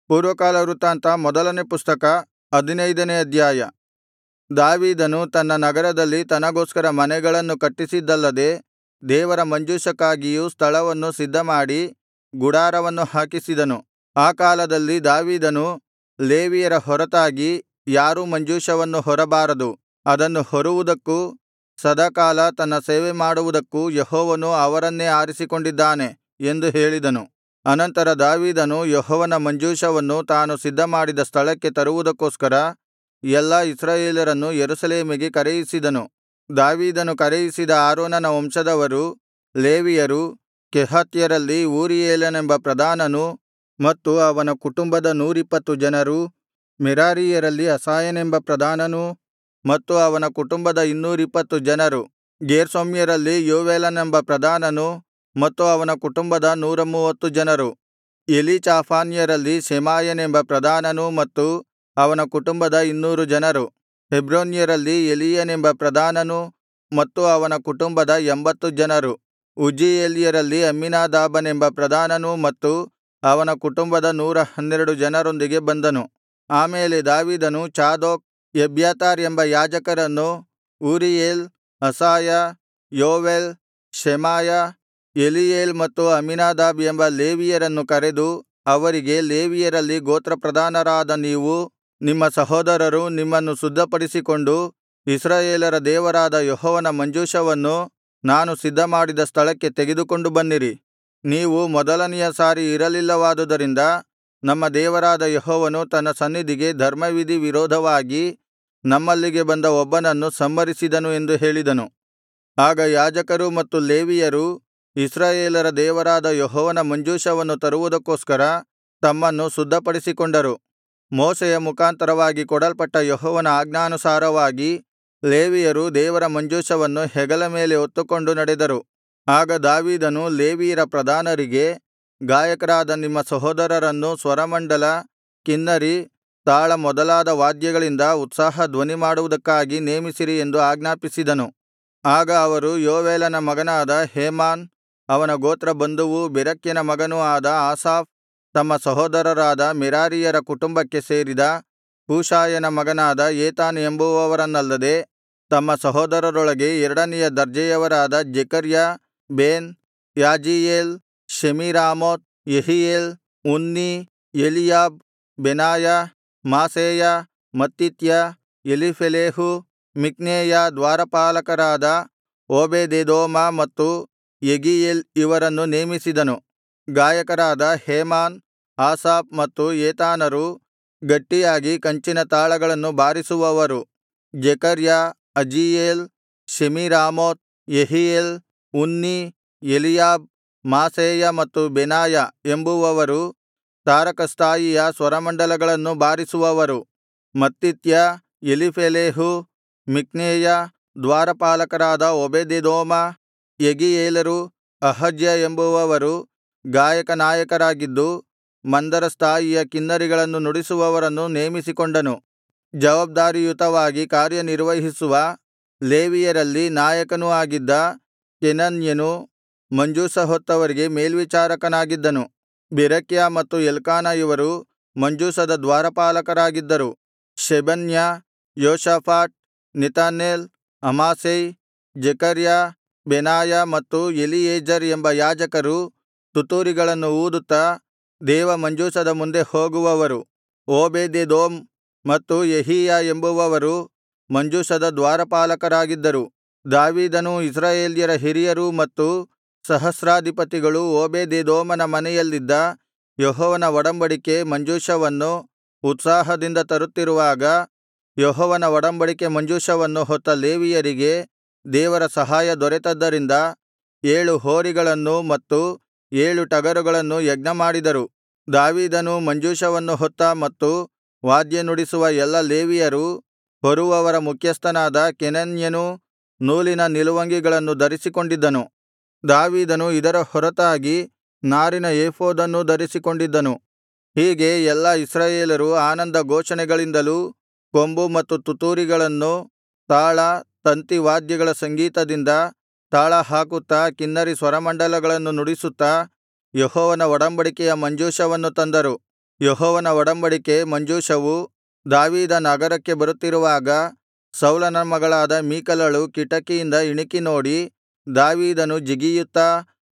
ಪೂರ್ವಕಾಲ ವೃತ್ತಾಂತ ಮೊದಲನೇ ಪುಸ್ತಕ ಹದಿನೈದನೇ ಅಧ್ಯಾಯ ದಾವೀದನು ತನ್ನ ನಗರದಲ್ಲಿ ತನಗೋಸ್ಕರ ಮನೆಗಳನ್ನು ಕಟ್ಟಿಸಿದ್ದಲ್ಲದೆ ದೇವರ ಮಂಜೂಷಕ್ಕಾಗಿಯೂ ಸ್ಥಳವನ್ನು ಸಿದ್ಧಮಾಡಿ ಗುಡಾರವನ್ನು ಹಾಕಿಸಿದನು ಆ ಕಾಲದಲ್ಲಿ ದಾವೀದನು ಲೇವಿಯರ ಹೊರತಾಗಿ ಯಾರೂ ಮಂಜೂಷವನ್ನು ಹೊರಬಾರದು ಅದನ್ನು ಹೊರುವುದಕ್ಕೂ ಸದಾಕಾಲ ತನ್ನ ಸೇವೆಮಾಡುವುದಕ್ಕೂ ಯೆಹೋವನು ಅವರನ್ನೇ ಆರಿಸಿಕೊಂಡಿದ್ದಾನೆ ಎಂದು ಹೇಳಿದನು ಅನಂತರ ದಾವೀದನು ಯೆಹೋವನ ಮಂಜೂಷವನ್ನು ತಾನು ಸಿದ್ಧಮಾಡಿದ ಸ್ಥಳಕ್ಕೆ ತರುವುದಕ್ಕೋಸ್ಕರ ಎಲ್ಲಾ ಇಸ್ರಾಯೇಲರನ್ನು ಯೆರೂಸಲೇಮಿಗೆ ಕರೆಯಿಸಿದನು ದಾವೀದನು ಕರೆಯಿಸಿದ ಆರೋನನ ವಂಶದವರು ಲೇವಿಯರು ಕೆಹಾತ್ಯರಲ್ಲಿ ಊರೀಯೇಲನೆಂಬ ಪ್ರಧಾನನೂ ಮತ್ತು ಅವನ ಕುಟುಂಬದ ನೂರಿಪ್ಪತ್ತು ಜನರೂ ಮೆರಾರೀಯರಲ್ಲಿ ಅಸಾಯನೆಂಬ ಪ್ರಧಾನನೂ ಮತ್ತು ಅವನ ಕುಟುಂಬದ ಇನ್ನೂರಿಪ್ಪತ್ತು ಜನರು ಗೇರ್ಷೋಮ್ಯರಲ್ಲಿ ಯೋವೇಲನೆಂಬ ಪ್ರಧಾನನು ಮತ್ತು ಅವನ ಕುಟುಂಬದ ನೂರಮೂವತ್ತು ಜನರು ಎಲೀಚಾಫಾನ್ಯರಲ್ಲಿ ಶೆಮಾಯನೆಂಬ ಪ್ರಧಾನನೂ ಮತ್ತು ಅವನ ಕುಟುಂಬದ ಇನ್ನೂರು ಜನರು ಹೆಬ್ರೋನ್ಯರಲ್ಲಿ ಎಲೀಯನೆಂಬ ಪ್ರಧಾನನೂ ಮತ್ತು ಅವನ ಕುಟುಂಬದ ಎಂಬತ್ತು ಜನರು ಉಜ್ಜೀಯೇಲ್ಯರಲ್ಲಿ ಅಮ್ಮಿನಾದಾಬನೆಂಬ ಪ್ರಧಾನನೂ ಮತ್ತು ಅವನ ಕುಟುಂಬದ ನೂರ ಹನ್ನೆರಡು ಜನರೊಂದಿಗೆ ಬಂದನು ಆಮೇಲೆ ದಾವೀದನು ಚಾದೋಕ್ ಎಬ್ಯಾತಾರ್ ಎಂಬ ಯಾಜಕರನ್ನು Uriel Asaiah Joel Shemaiah Eliel ಮತ್ತು ಅಮ್ಮಿನಾದಾಬ್ ಎಂಬ ಲೇವಿಯರನ್ನು ಕರೆದು ಅವರಿಗೆ ಲೇವಿಯರಲ್ಲಿ ಗೋತ್ರಪ್ರಧಾನರಾದ ನೀವು ನಿಮ್ಮ ಸಹೋದರರು ನಿಮ್ಮನ್ನು ಶುದ್ಧಪಡಿಸಿಕೊಂಡು ಇಸ್ರಾಯೇಲರ ದೇವರಾದ ಯೆಹೋವನ ಮಂಜೂಷವನ್ನು ನಾನು ಸಿದ್ಧಮಾಡಿದ ಸ್ಥಳಕ್ಕೆ ತೆಗೆದುಕೊಂಡು ಬನ್ನಿರಿ ನೀವು ಮೊದಲನೆಯ ಸಾರಿ ಇರಲಿಲ್ಲವಾದುದರಿಂದ ನಮ್ಮ ದೇವರಾದ ಯೆಹೋವನು ತನ್ನ ಸನ್ನಿಧಿಗೆ ಧರ್ಮವಿಧಿ ವಿರೋಧವಾಗಿ ನಮ್ಮಲ್ಲಿಗೆ ಬಂದ ಒಬ್ಬನನ್ನು ಸಂಹರಿಸಿದನು ಎಂದು ಹೇಳಿದನು ಆಗ ಯಾಜಕರೂ ಮತ್ತು ಲೇವಿಯರೂ ಇಸ್ರಾಯೇಲರ ದೇವರಾದ ಯೆಹೋವನ ಮಂಜೂಷವನ್ನು ತರುವುದಕ್ಕೋಸ್ಕರ ತಮ್ಮನ್ನು ಶುದ್ಧಪಡಿಸಿಕೊಂಡರು ಮೋಶೆಯ ಮುಖಾಂತರವಾಗಿ ಕೊಡಲ್ಪಟ್ಟ ಯೆಹೋವನ ಆಜ್ಞಾನುಸಾರವಾಗಿ ಲೇವಿಯರು ದೇವರ ಮಂಜೂಷವನ್ನು ಹೆಗಲ ಮೇಲೆ ಹೊತ್ತುಕೊಂಡು ನಡೆದರು ಆಗ ದಾವೀದನು ಲೇವಿಯರ ಪ್ರಧಾನರಿಗೆ ಗಾಯಕರಾದ ನಿಮ್ಮ ಸಹೋದರರನ್ನು ಸ್ವರಮಂಡಲ ಕಿನ್ನರಿ ತಾಳ ಮೊದಲಾದ ವಾದ್ಯಗಳಿಂದ ಉತ್ಸಾಹ ಧ್ವನಿಮಾಡುವುದಕ್ಕಾಗಿ ನೇಮಿಸಿರಿ ಎಂದು ಆಜ್ಞಾಪಿಸಿದನು ಆಗ ಅವರು ಯೋವೇಲನ ಮಗನಾದ ಹೇಮಾನ್ ಅವನ ಗೋತ್ರಬಂಧುವೂ ಬೆರೆಕ್ಯನ ಮಗನೂ ಆದ ಆಸಾಫ್ ತಮ್ಮ ಸಹೋದರರಾದ ಮೆರಾರೀಯರ ಕುಟುಂಬಕ್ಕೆ ಸೇರಿದ ಕೂಷಾಯನ ಮಗನಾದ ಏತಾನ್ ಎಂಬುವವರನ್ನಲ್ಲದೆ ತಮ್ಮ ಸಹೋದರರೊಳಗೆ ಎರಡನೆಯ ದರ್ಜೆಯವರಾದ ಜೆಕರ್ಯ ಬೇನ್ ಯಾಜೀಯೇಲ್ ಶೆಮೀರಾಮೋತ್ ಯೆಹೀಯೇಲ್ ಉನ್ನೀ ಎಲೀಯಾಬ್ ಬೆನಾಯ ಮಾಸೇಯ ಮತ್ತಿತ್ಯ ಎಲೀಫೆಲೇಹು ಮಿಕ್ನೇಯ ದ್ವಾರಪಾಲಕರಾದ ಓಬೇದೆದೋಮ ಮತ್ತು ಯೆಗೀಯೇಲ್ ಇವರನ್ನು ನೇಮಿಸಿದನು ಗಾಯಕರಾದ ಹೇಮಾನ್ ಆಸಾಫ್ ಮತ್ತು ಏತಾನರು ಗಟ್ಟಿಯಾಗಿ ಕಂಚಿನ ತಾಳಗಳನ್ನು ಬಾರಿಸುವವರು ಜೆಕರ್ಯ ಅಜೀಯೇಲ್ ಶೆಮೀರಾಮೋತ್ ಯೆಹೀಯೇಲ್ ಉನ್ನೀ ಎಲೀಯಾಬ್ ಮಾಸೇಯ ಮತ್ತು ಬೆನಾಯ ಎಂಬುವವರು ತಾರಕಸ್ಥಾಯಿಯ ಸ್ವರಮಂಡಲಗಳನ್ನು ಬಾರಿಸುವವರು ಮತ್ತಿತ್ಯ ಎಲೀಫೆಲೇಹು ಮಿಕ್ನೇಯ ದ್ವಾರಪಾಲಕರಾದ ಓಬೇದೆದೋಮ ಯೆಗೀಯೇಲರು ಅಹಜ್ಯ ಎಂಬುವವರು ಗಾಯಕ ನಾಯಕರಾಗಿದ್ದು ಮಂದರಸ್ಥಾಯಿಯ ಕಿನ್ನರಿಗಳನ್ನು ನುಡಿಸುವವರನ್ನು ನೇಮಿಸಿಕೊಂಡನು ಜವಾಬ್ದಾರಿಯುತವಾಗಿ ಕಾರ್ಯನಿರ್ವಹಿಸುವ ಲೇವಿಯರಲ್ಲಿ ನಾಯಕನೂ ಆಗಿದ್ದ ಕೆನನ್ಯನು ಮಂಜೂಷ ಹೊತ್ತವರಿಗೆ ಮೇಲ್ವಿಚಾರಕನಾಗಿದ್ದನು ಬೆರೆಕ್ಯ ಮತ್ತು ಎಲ್ಕಾನ ಇವರು ಮಂಜೂಷದ ದ್ವಾರಪಾಲಕರಾಗಿದ್ದರು ಶೆಬನ್ಯ ಯೋಷಾಫಾಟ್ ನೆತನೇಲ್ ಅಮಾಸೈ ಜೆಕರ್ಯ ಬೆನಾಯ ಮತ್ತು ಎಲೀಯೆಜೆರ್ ಎಂಬ ಯಾಜಕರು ತುತ್ತೂರಿಗಳನ್ನು ಊದುತ್ತಾ ದೇವ ಮಂಜೂಷದ ಮುಂದೆ ಹೋಗುವವರು ಓಬೇದೆದೋಮ್ ಮತ್ತು ಯೆಹೀಯ ಎಂಬುವವರು ಮಂಜೂಷದ ದ್ವಾರಪಾಲಕರಾಗಿದ್ದರು ದಾವೀದನೂ ಇಸ್ರಾಯೇಲ್ಯರ ಹಿರಿಯರೂ ಮತ್ತು ಸಹಸ್ರಾಧಿಪತಿಗಳು ಓಬೇದೆದೋಮನ ಮನೆಯಲ್ಲಿದ್ದ ಯೆಹೋವನ ಒಡಂಬಡಿಕೆ ಮಂಜೂಷವನ್ನು ಉತ್ಸಾಹದಿಂದ ತರುತ್ತಿರುವಾಗ ಯೆಹೋವನ ಒಡಂಬಡಿಕೆ ಮಂಜೂಷವನ್ನು ಹೊತ್ತ ಲೇವಿಯರಿಗೆ ದೇವರ ಸಹಾಯ ದೊರೆತದ್ದರಿಂದ ಏಳು ಹೋರಿಗಳನ್ನೂ ಮತ್ತು ಏಳು ಟಗರುಗಳನ್ನು ಯಜ್ಞಮಾಡಿದರು ದಾವೀದನೂ ಮಂಜೂಷವನ್ನು ಹೊತ್ತ ಮತ್ತು ವಾದ್ಯ ನುಡಿಸುವ ಎಲ್ಲಾ ಲೇವಿಯರೂ ಹೊರುವವರ ಮುಖ್ಯಸ್ಥನಾದ ಕೆನನ್ಯನೂ ನೂಲಿನ ನಿಲುವಂಗಿಗಳನ್ನು ಧರಿಸಿಕೊಂಡಿದ್ದನು ದಾವೀದನು ಇದರ ಹೊರತಾಗಿ ನಾರಿನ ಏಫೋದನ್ನೂ ಧರಿಸಿಕೊಂಡಿದ್ದನು ಹೀಗೆ ಎಲ್ಲಾ ಇಸ್ರಾಯೇಲರು ಆನಂದ ಘೋಷಣೆಗಳಿಂದಲೂ ಕೊಂಬು ಮತ್ತು ತುತ್ತೂರಿಗಳನ್ನು ತಾಳ ತಂತಿ ವಾದ್ಯಗಳ ಸಂಗೀತದಿಂದ ತಾಳ ಹಾಕುತ್ತಾ ಕಿನ್ನರಿ ಸ್ವರಮಂಡಲಗಳನ್ನು ನುಡಿಸುತ್ತಾ ಯೆಹೋವನ ಒಡಂಬಡಿಕೆಯ ಮಂಜೂಷವನ್ನು ತಂದರು ಯೆಹೋವನ ಒಡಂಬಡಿಕೆ ಮಂಜೂಷವು ದಾವೀದ ನಗರಕ್ಕೆ ಬರುತ್ತಿರುವಾಗ ಸೌಲನ ಮಗಳಾದ ಮೀಕಲಳು ಕಿಟಕಿಯಿಂದ ಇಣಿಕಿ ನೋಡಿ ದಾವೀದನು ಜಿಗಿಯುತ್ತಾ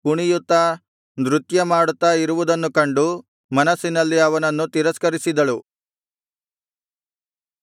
ಕುಣಿಯುತ್ತಾ ನೃತ್ಯಮಾಡುತ್ತಾ ಇರುವುದನ್ನು ಕಂಡು ಮನಸ್ಸಿನಲ್ಲಿ ಅವನನ್ನು ತಿರಸ್ಕರಿಸಿದಳು